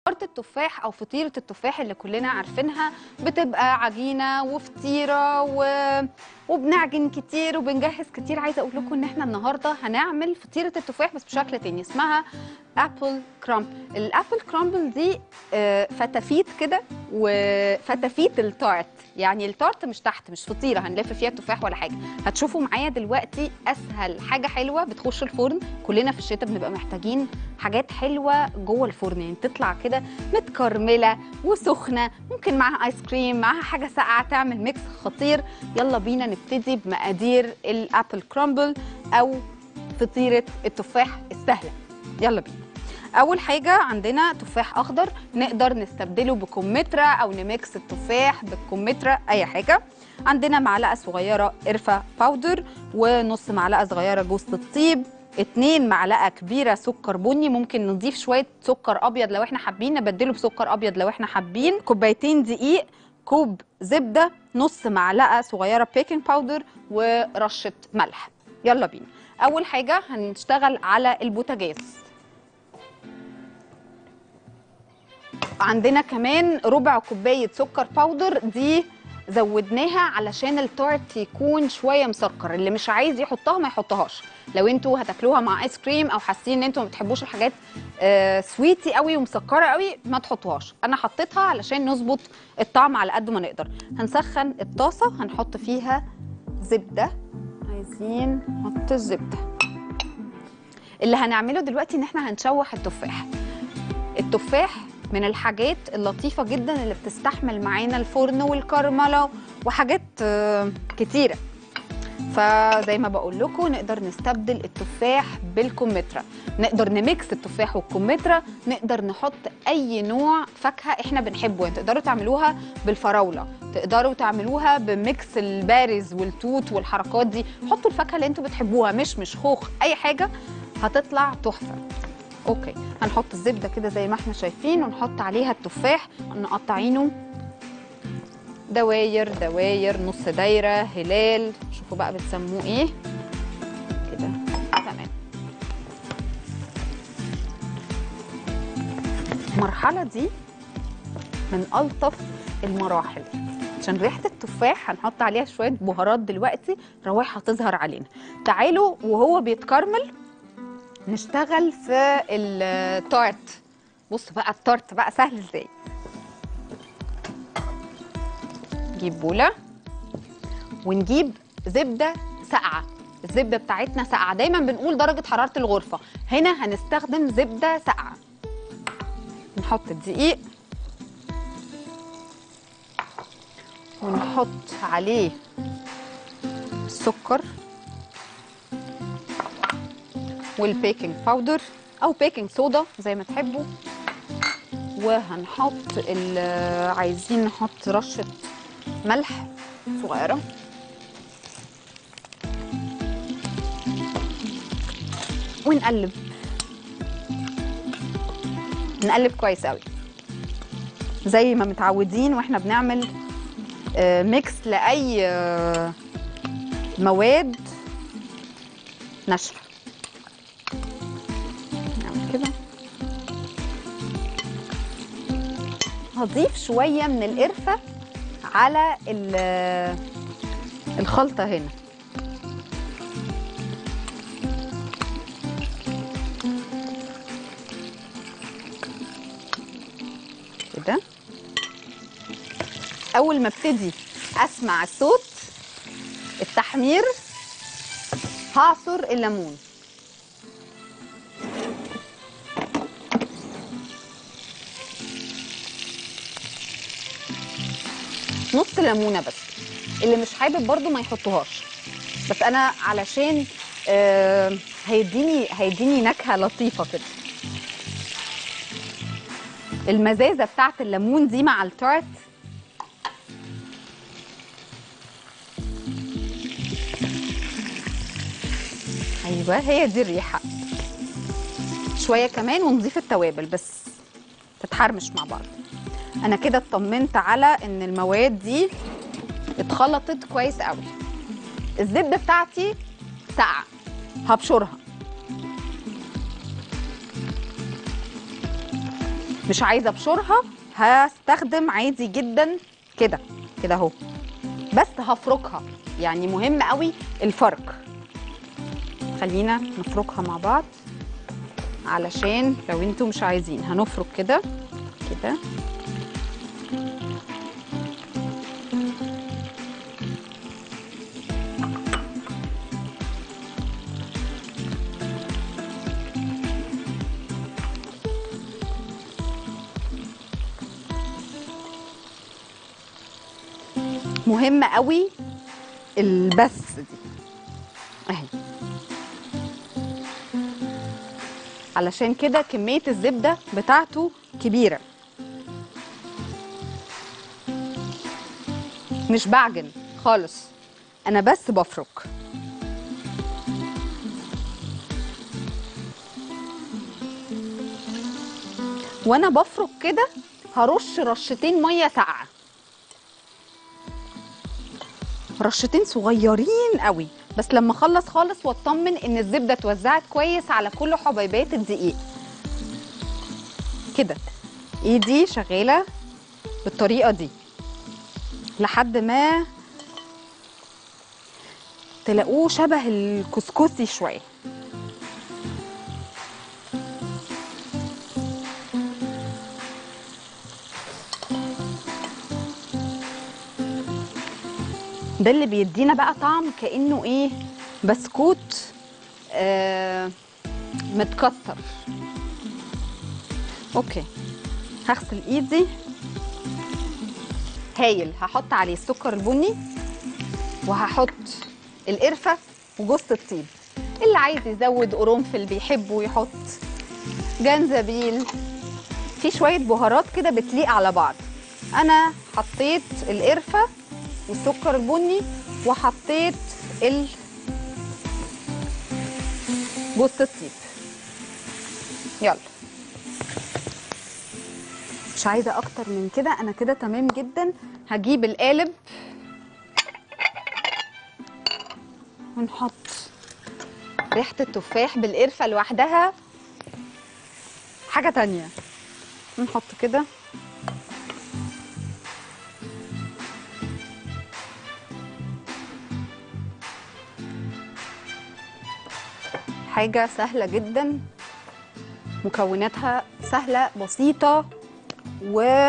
تورته التفاح او فطيره التفاح اللي كلنا عارفينها بتبقى عجينه وفطيره و... وبنعجن كتير وبنجهز كتير عايزه اقول لكم ان احنا النهارده هنعمل فطيره التفاح بس بشكل تاني اسمها ابل كرامبل الابل كرامبل دي آه، فتافيت كده وفتافيت التارت يعني التارت مش تحت مش فطيره هنلف فيها التفاح ولا حاجه هتشوفوا معايا دلوقتي اسهل حاجه حلوه بتخش الفرن كلنا في الشتاء بنبقى محتاجين حاجات حلوه جوه الفرن يعني تطلع كده متكرمله وسخنه ممكن معاها ايس كريم معاها حاجه ساقعه تعمل ميكس خطير يلا بينا نبتدي بمقادير الابل كرامبل او فطيره التفاح السهله يلا بينا اول حاجه عندنا تفاح اخضر نقدر نستبدله بكمثرى او نميكس التفاح بالكمثرى اي حاجه عندنا معلقه صغيره قرفه باودر ونص معلقه صغيره جوز الطيب اتنين معلقه كبيره سكر بني ممكن نضيف شويه سكر ابيض لو احنا حابين نبدله بسكر ابيض لو احنا حابين كوبايتين دقيق كوب زبده نص معلقه صغيره بيكنج باودر ورشه ملح يلا بينا اول حاجه هنشتغل على البوتاجاز عندنا كمان ربع كوبايه سكر باودر دي زودناها علشان التورت يكون شويه مسكر اللي مش عايز يحطها ما يحطهاش لو انتوا هتاكلوها مع ايس كريم او حاسين ان انتوا ما بتحبوش الحاجات آه سويتي قوي ومسكره قوي ما تحطوهاش انا حطيتها علشان نظبط الطعم على قد ما نقدر هنسخن الطاسه هنحط فيها زبده عايزين نحط الزبده اللي هنعمله دلوقتي ان احنا هنشوح التفاح التفاح من الحاجات اللطيفة جدا اللي بتستحمل معانا الفرن والكرملة وحاجات آه، كتيرة فزي ما بقول لكم نقدر نستبدل التفاح بالكمثرى نقدر نميكس التفاح والكمثرى نقدر نحط اي نوع فاكهه احنا بنحبه يعني تقدروا تعملوها بالفراوله تقدروا تعملوها بميكس البارز والتوت والحركات دي حطوا الفاكهه اللي انتوا بتحبوها مش مش خوخ اي حاجه هتطلع تحفه اوكي هنحط الزبده كده زي ما احنا شايفين ونحط عليها التفاح مقطعينه دواير دواير نص دايره هلال شوفوا بقى بتسموه ايه كده تمام المرحله دي من الطف المراحل عشان ريحه التفاح هنحط عليها شويه بهارات دلوقتي روايح هتظهر علينا تعالوا وهو بيتكرمل نشتغل في التارت بص بقى التارت بقى سهل ازاي نجيب بوله ونجيب زبده ساقعه الزبده بتاعتنا ساقعه دايما بنقول درجه حراره الغرفه هنا هنستخدم زبده ساقعه نحط الدقيق ونحط عليه السكر والبيكنج باودر او بيكنج صودا زي ما تحبوا وهنحط ال- عايزين نحط رشه ملح صغيره ونقلب نقلب كويس قوي زي ما متعودين واحنا بنعمل آه، ميكس لاي آه، مواد ناشفه نعمل كده هضيف شويه من القرفه على ال- الخلطه هنا كده اول ما ابتدي اسمع الصوت التحمير هعصر الليمون نص ليمونه بس اللي مش حابب برضو ما يحطوهاش بس انا علشان آه هيديني هيديني نكهه لطيفه كده المزازه بتاعت الليمون دي مع التارت ايوه هي دي الريحه شويه كمان ونضيف التوابل بس تتحرمش مع بعض انا كده اطمنت على ان المواد دي اتخلطت كويس قوي الزبده بتاعتي ساقعه هبشرها مش عايزه ابشرها هستخدم عادي جدا كده كده اهو بس هفركها يعني مهم قوي الفرك خلينا نفركها مع بعض علشان لو انتوا مش عايزين هنفرك كده كده مهم قوي البس دي اهي علشان كده كمية الزبدة بتاعته كبيرة مش بعجن خالص انا بس بفرك وانا بفرك كده هرش رشتين ميه ساقعه رشتين صغيرين قوي بس لما اخلص خالص واطمن ان الزبده اتوزعت كويس على كل حبيبات الدقيق كده ايدي شغاله بالطريقه دي لحد ما تلاقوه شبه الكسكسي شويه ده اللي بيدينا بقى طعم كانه ايه بسكوت آه متكتر اوكي هغسل ايدي هايل هحط عليه السكر البني وهحط القرفه وجوز الطيب اللي عايز يزود قرنفل بيحبه يحط جنزبيل في شويه بهارات كده بتليق على بعض انا حطيت القرفه والسكر البني وحطيت ال جوز الطيب يلا مش عايزه اكتر من كده انا كده تمام جدا هجيب القالب ونحط ريحه التفاح بالقرفه لوحدها حاجه تانية نحط كده حاجة سهلة جدا مكوناتها سهلة بسيطة و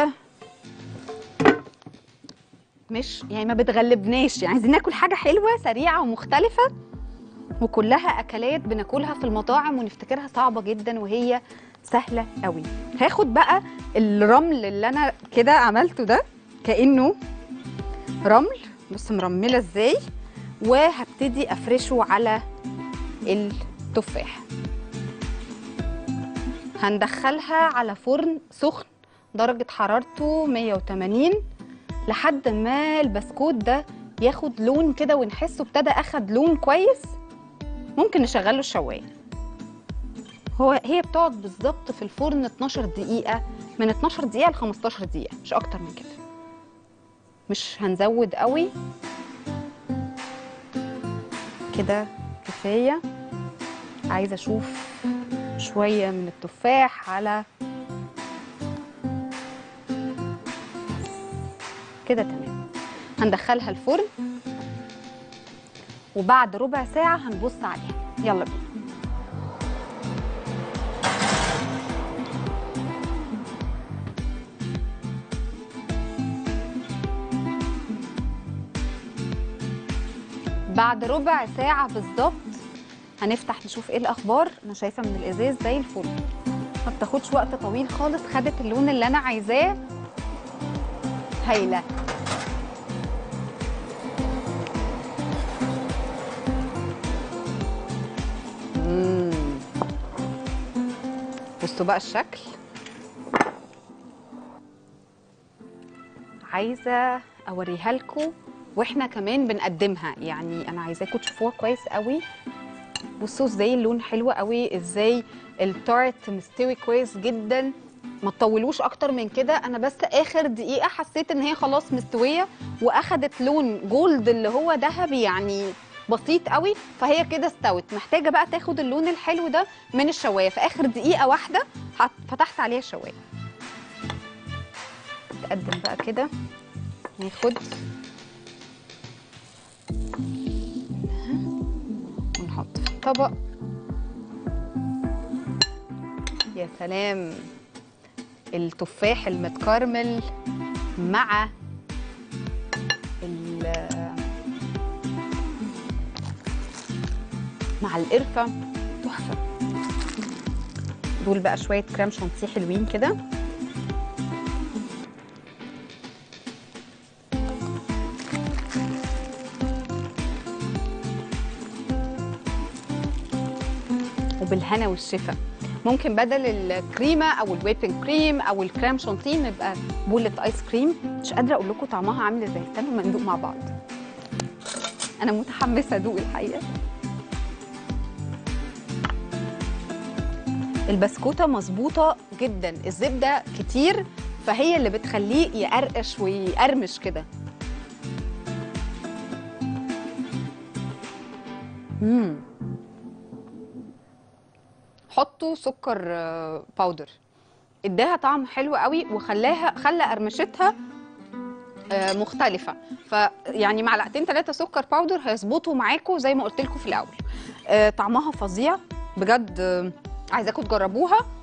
مش يعني ما بتغلبناش يعني عايزين ناكل حاجة حلوة سريعة ومختلفة وكلها أكلات بناكلها في المطاعم ونفتكرها صعبة جدا وهي سهلة قوي هاخد بقى الرمل اللي أنا كده عملته ده كأنه رمل بص مرملة ازاي وهبتدي أفرشه على التفاح هندخلها على فرن سخن درجة حرارته 180 لحد ما البسكوت ده ياخد لون كده ونحسه ابتدى اخد لون كويس ممكن نشغله الشوايه هو هي بتقعد بالظبط في الفرن 12 دقيقة من 12 دقيقة ل 15 دقيقة مش أكتر من كده مش هنزود قوي كده كفاية عايزة أشوف شوية من التفاح على كده تمام هندخلها الفرن وبعد ربع ساعة هنبص عليها يلا بينا بعد ربع ساعة بالظبط هنفتح نشوف ايه الأخبار أنا شايفة من الإزاز زي الفل ما بتاخدش وقت طويل خالص خدت اللون اللي أنا عايزاه هايلة مم. بصوا بقى الشكل عايزه اوريها لكم واحنا كمان بنقدمها يعني انا عايزاكم تشوفوها كويس قوي بصوا ازاي اللون حلو قوي ازاي التارت مستوي كويس جدا ما تطولوش اكتر من كده انا بس اخر دقيقه حسيت ان هي خلاص مستويه واخدت لون جولد اللي هو ذهبي يعني بسيط قوي فهي كده استوت محتاجه بقى تاخد اللون الحلو ده من الشوايه في اخر دقيقه واحده حط- فتحت عليها الشوايه نتقدم بقى كده ناخد ونحط في الطبق يا سلام التفاح المتكرمل مع ال- مع القرفه تحفه دول بقى شويه كريم شانتيه حلوين كده وبالهنا والشفا ممكن بدل الكريمه او الويبنج كريم او الكريم شانتيه نبقى بولة ايس كريم مش قادره اقول لكم طعمها عامل ازاي استنوا ما ندوق مع بعض انا متحمسه ادوق الحقيقه البسكوته مظبوطه جدا الزبده كتير فهي اللي بتخليه يقرقش ويقرمش كده امم حطوا سكر آه، باودر اداها طعم حلو قوي وخلاها خلى قرمشتها آه، مختلفه فيعني معلقتين ثلاثه سكر باودر هيظبطوا معاكم زي ما قلت لكم في الاول آه، طعمها فظيع بجد آه، عايزاكم تجربوها